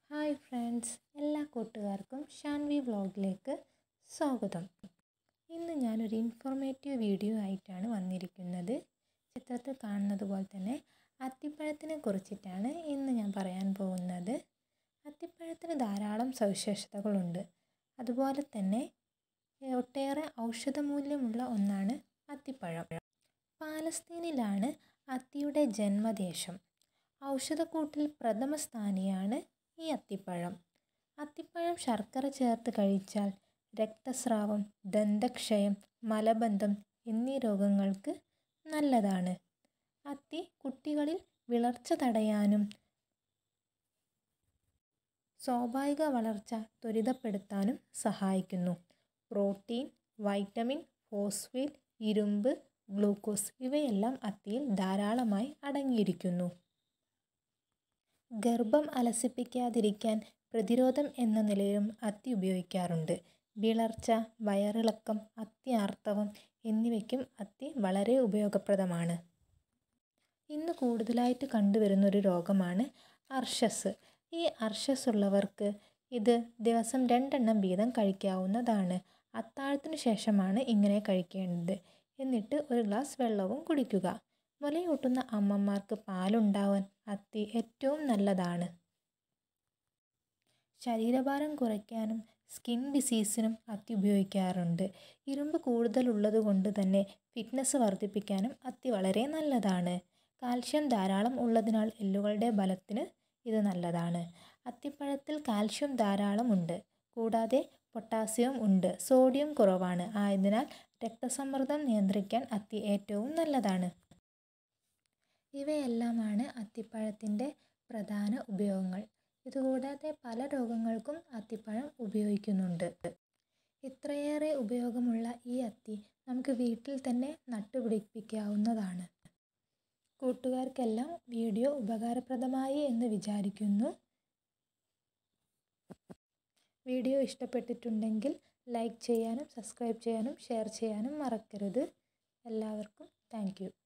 hi friends എല്ലാ കൂട്ടുകാർക്കും ഷാൻവി വ്ളോഗിലേക്ക് സ്വാഗതം ഇന്ന് ഞാനൊരു ഇൻഫോർമേറ്റീവ് വീഡിയോ ആയിട്ടാണ് വന്നിരിക്കുന്നത് ചിത്രത്തിൽ കാണുന്നത് പോലെ തന്നെ അത്തിപ്പഴത്തിനെ കുറിച്ചിട്ടാണ് ഇന്ന് ഞാൻ പറയാൻ പോകുന്നത് അത്തിപ്പഴത്തിന് ധാരാളം സവിശേഷതകളുണ്ട് അതുപോലെ തന്നെ ഒട്ടേറെ ഔഷധമൂല്യമുള്ള ഒന്നാണ് അത്തിപ്പഴം പാലസ്തീനിലാണ് അത്തിയുടെ ജന്മദേശം ഔഷധക്കൂട്ടിൽ പ്രഥമ സ്ഥാനിയാണ് ഈ അത്തിപ്പഴം അത്തിപ്പഴം ശർക്കര ചേർത്ത് കഴിച്ചാൽ രക്തസ്രാവം ദന്തക്ഷയം മലബന്ധം എന്നീ രോഗങ്ങൾക്ക് നല്ലതാണ് അത്തി കുട്ടികളിൽ വിളർച്ച തടയാനും സ്വാഭാവിക വളർച്ച ത്വരിതപ്പെടുത്താനും സഹായിക്കുന്നു പ്രോട്ടീൻ വൈറ്റമിൻ ഫോസ്ഫേറ്റ് ഇരുമ്പ് ഗ്ലൂക്കോസ് ഇവയെല്ലാം അത്തിയിൽ ധാരാളമായി അടങ്ങിയിരിക്കുന്നു ഗർഭം അലസിപ്പിക്കാതിരിക്കാൻ പ്രതിരോധം എന്ന നിലയിലും അത്തി ഉപയോഗിക്കാറുണ്ട് വിളർച്ച വയറിളക്കം അത്തി ആർത്തവം എന്നിവയ്ക്കും അത്തി വളരെ ഉപയോഗപ്രദമാണ് ഇന്ന് കൂടുതലായിട്ട് കണ്ടുവരുന്നൊരു രോഗമാണ് അർഷസ് ഈ അർഷസ് ഉള്ളവർക്ക് ഇത് ദിവസം രണ്ടെണ്ണം വീതം കഴിക്കാവുന്നതാണ് അത്താഴത്തിനു ശേഷമാണ് ഇങ്ങനെ കഴിക്കേണ്ടത് എന്നിട്ട് ഒരു ഗ്ലാസ് വെള്ളവും കുടിക്കുക മുലയൂട്ടുന്ന അമ്മമാർക്ക് പാലുണ്ടാവാൻ അത്തി ഏറ്റവും നല്ലതാണ് ശരീരഭാരം കുറയ്ക്കാനും സ്കിൻ ഡിസീസിനും അത്തി ഉപയോഗിക്കാറുണ്ട് ഇരുമ്പ് കൂടുതലുള്ളത് കൊണ്ട് തന്നെ ഫിറ്റ്നസ് വർദ്ധിപ്പിക്കാനും അത്തി വളരെ നല്ലതാണ് കാൽഷ്യം ധാരാളം ഉള്ളതിനാൽ എല്ലുകളുടെ ബലത്തിന് ഇത് നല്ലതാണ് അത്തിപ്പഴത്തിൽ കാൽഷ്യം ധാരാളം ഉണ്ട് കൂടാതെ പൊട്ടാസ്യവും ഉണ്ട് സോഡിയം കുറവാണ് ആയതിനാൽ രക്തസമ്മർദ്ദം നിയന്ത്രിക്കാൻ അത്തി ഏറ്റവും നല്ലതാണ് ഇവയെല്ലാമാണ് അത്തിപ്പഴത്തിൻ്റെ പ്രധാന ഉപയോഗങ്ങൾ ഇതുകൂടാതെ പല രോഗങ്ങൾക്കും അത്തിപ്പഴം ഉപയോഗിക്കുന്നുണ്ട് ഇത്രയേറെ ഉപയോഗമുള്ള ഈ അത്തി നമുക്ക് വീട്ടിൽ തന്നെ നട്ടുപിടിപ്പിക്കാവുന്നതാണ് കൂട്ടുകാർക്കെല്ലാം വീഡിയോ ഉപകാരപ്രദമായി എന്ന് വിചാരിക്കുന്നു വീഡിയോ ഇഷ്ടപ്പെട്ടിട്ടുണ്ടെങ്കിൽ ലൈക്ക് ചെയ്യാനും സബ്സ്ക്രൈബ് ചെയ്യാനും ഷെയർ ചെയ്യാനും മറക്കരുത് എല്ലാവർക്കും താങ്ക്